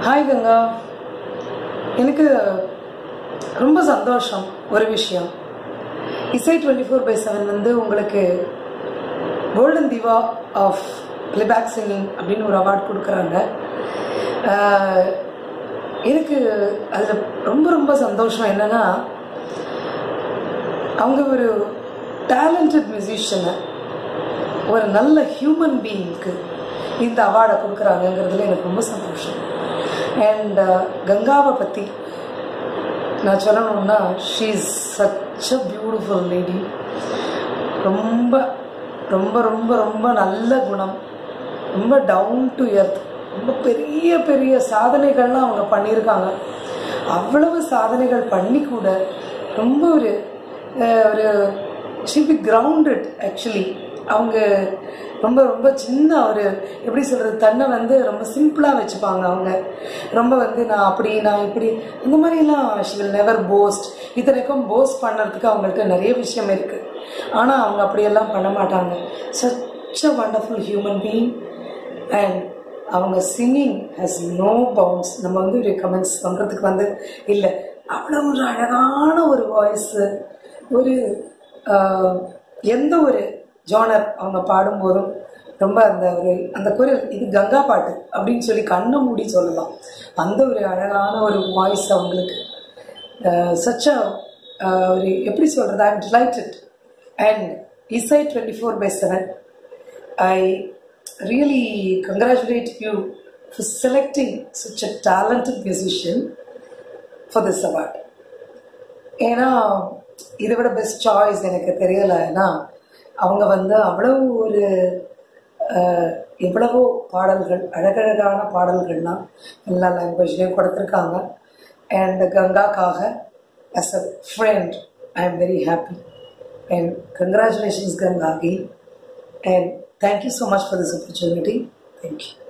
Hi Ganga எனக்கு ரொம்ப சந்தோஷம் ஒரு விஷயம் இசை டுவெண்ட்டி ஃபோர் பை செவன் வந்து உங்களுக்கு golden diva of playback singing அப்படின்னு ஒரு அவார்ட் கொடுக்குறாங்க ஆஹ், எனக்கு அதில் ரொம்ப ரொம்ப சந்தோஷம் என்னன்னா அவங்க ஒரு டேலண்டட் மியூசிஷியனை ஒரு நல்ல ஹியூமன் பீயிங்க்கு இந்த அவார்டை கொடுக்குறாங்கங்கிறதுல எனக்கு ரொம்ப சந்தோஷம் அண்ட் கங்காவை பற்றி நான் சொல்லணும்னா she is such a beautiful lady ரொம்ப ரொம்ப ரொம்ப ரொம்ப நல்ல குணம் ரொம்ப டவுன் டு எர்த் ரொம்ப பெரிய பெரிய சாதனைகள்லாம் அவங்க பண்ணியிருக்காங்க அவ்வளவு சாதனைகள் பண்ணி கூட ரொம்ப ஒரு அஹ், ஒரு ஷில் பி கிரவுண்டட் ஆக்சுவலி அவங்க ரொம்ப ரொம்ப சின்ன ஒரு எப்படி சொல்கிறது தன்னை வந்து ரொம்ப சிம்பிளாக வச்சுப்பாங்க அவங்க ரொம்ப வந்து நான் அப்படி நான் இப்படி இந்த மாதிரிலாம் ஷி வில் நெவர் போஸ்ட் இத்தனைக்கும் போஸ்ட் பண்ணுறதுக்கு அவங்கள்ட்ட நிறைய விஷயம் இருக்குது ஆனால் அவங்க அப்படியெல்லாம் பண்ண மாட்டாங்க such a wonderful human being and அவங்க சிங்கிங் ஹஸ் நோ பவுண்ட்ஸ் நம்ம வந்து ஒரு கமெண்ட்ஸ் பண்ணுறதுக்கு வந்து இல்லை அவ்வளோ ஒரு அழகான ஒரு வாய்ஸு ஒரு ஆஹ், எந்த ஒரு ஜானர் அவங்க பாடும்போதும் ரொம்ப அந்த ஒரு அந்த குரல் இது கங்கா பாட்டு அப்படின்னு சொல்லி கண்ணை மூடி சொல்லலாம் அந்த ஒரு அழகான ஒரு வாய்ஸ் அவங்களுக்கு சச்ச ஒரு எப்படி சொல்கிறது ஐ எம் டிலைட்டட் அண்ட் இசை twenty four by seven I really congratulate you for selecting such a talented musician for this award. ஏன்னா இதை விட பெஸ்ட் சாய்ஸ் எனக்கு தெரியல ஏன்னா அவங்க வந்து அவ்வளவு ஒரு அஹ், எவ்வளவோ பாடல்கள் அழகழகான பாடல்கள்லாம் எல்லா லாங்குவேஜ்லேயும் கொடுத்துருக்காங்க அண்ட் கங்காக்காக as a friend I am very happy and congratulations Ganga again and thank you so much for this opportunity thank you